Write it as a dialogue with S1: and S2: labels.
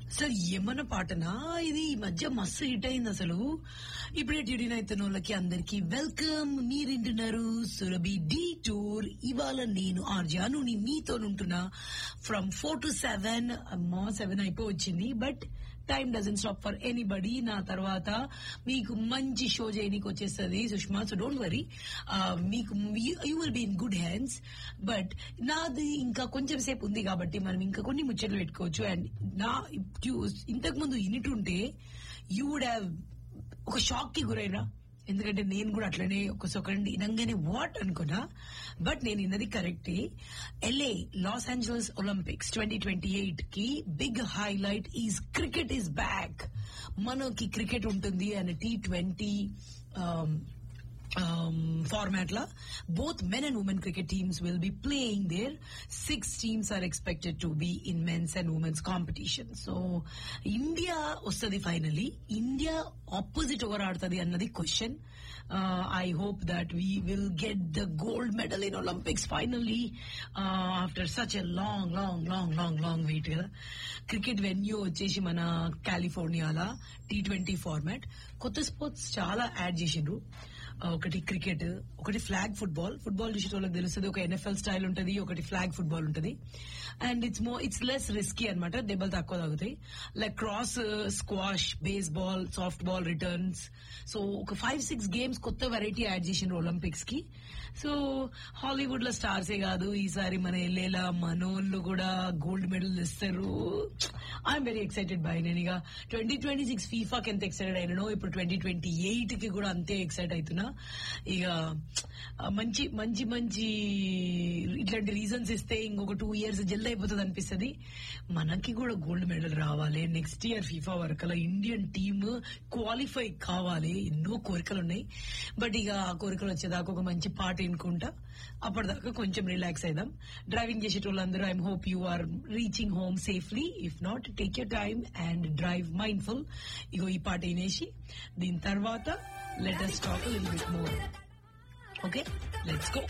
S1: అసలు ఏమన్నా పాటనా ఇది ఈ మధ్య మస్తు హిట్ అయింది అసలు ఇప్పుడే ట్యూడిన్ అవుతున్న వాళ్ళకి అందరికి వెల్కమ్ మీరింటున్నారు సురభి డి టూర్ ఇవాళ నేను ఆర్జాను మీతో ఉంటున్నా ఫ్రమ్ ఫోర్ టు సెవెన్ అమ్మా సెవెన్ అయిపో వచ్చింది but time doesn't stop for anybody నా తర్వాత మీకు మంచి షో చేయడానికి వచ్చేస్తుంది సుష్మా సో డోంట్ వరీ మీకు you will be in good hands but నాది ఇంకా కొంచెం సేపు ఉంది కాబట్టి మనం ఇంకా కొన్ని ముచ్చట్లు పెట్టుకోవచ్చు అండ్ నా ఇంతకు ముందు ఇనిటుంటే యూ వుడ్ హ్యావ్ ఒక షాక్ కి గురైనా ఎందుకంటే నేను కూడా అట్లనే ఒక సెకండ్ వినంగానే వాట్ అనుకున్నా బట్ నేను ఇన్నది కరెక్టే LA Los Angeles Olympics twenty twenty eight కి big highlight is cricket is back మనకి క్రికెట్ ఉంటుంది and T twenty format la both men and women cricket teams will be playing there six teams are expected to be in men's and women's competition so india వస్తుంది finally India opposite over ఆడుతుంది అన్నది question I hope that we will get the gold medal in Olympics finally after such a long long long long long wait కదా cricket venue వచ్చేసి మన కాలిఫోర్నియాలా T twenty format కొత్త sports చాలా add చేసిండ్రు ఒకటి క్రికెట్ ఒకటి ఫ్లాగ్ ఫుట్బాల్ ఫుట్బాల్ చూసే వాళ్ళకి తెలుస్తుంది ఒక ఎన్ఎఫ్ఎల్ స్టైల్ ఉంటది ఒకటి ఫ్లాగ్ ఫుట్బాల్ ఉంటది and it's more it's less risky అనమాట దెబ్బలు తక్కువ తాగుతాయి like cross squash baseball softball returns so ఒక ఫైవ్ సిక్స్ గేమ్స్ కొత్త వెరైటీ యాడ్ చేసిండ్రు ఒలింపిక్స్ కి సో హాలీవుడ్ లో స్టార్సే కాదు ఈసారి మన ఎల్లేలా మనోళ్ళు కూడా గోల్డ్ మెడల్ ఇస్తారు ఐఎమ్ వెరీ ఎక్సైటెడ్ బై నేను ఇక ట్వంటీ ట్వంటీ సిక్స్ ఫీఫాకి ఎంత ఎక్సైటెడ్ అయినానో ఇప్పుడు ట్వంటీ ట్వంటీ ఎయిట్ కి కూడా అంతే ఎక్సైట్ అవుతున్నా ఇక మంచి మంచి మంచి ఇట్లాంటి రీజన్స్ ఇస్తే ఇంకొక టూ ఇయర్స్ జల్ది అయిపోతుంది అనిపిస్తుంది మనకి కూడా గోల్డ్ మెడల్ రావాలి నెక్స్ట్ ఇయర్ ఫీఫా వరకు ఇండియన్ టీమ్ క్వాలిఫై కావాలి ఎన్నో కోరికలు ఉన్నాయి బట్ ఇక ఆ కోరికలు వచ్చేదాకా ఒక మంచి పాట ఎన్నుకుంటా అప్పటిదాకా కొంచెం రిలాక్స్ అయిదాం డ్రైవింగ్ చేసేటోళ్ళందరూ I'm hope you are reaching home safely if not take your time and drive mindful ఇగో ఈ పాట వినేసి దీని తర్వాత లెట్ అస్ టాక్ లిల్ bit more okay let's go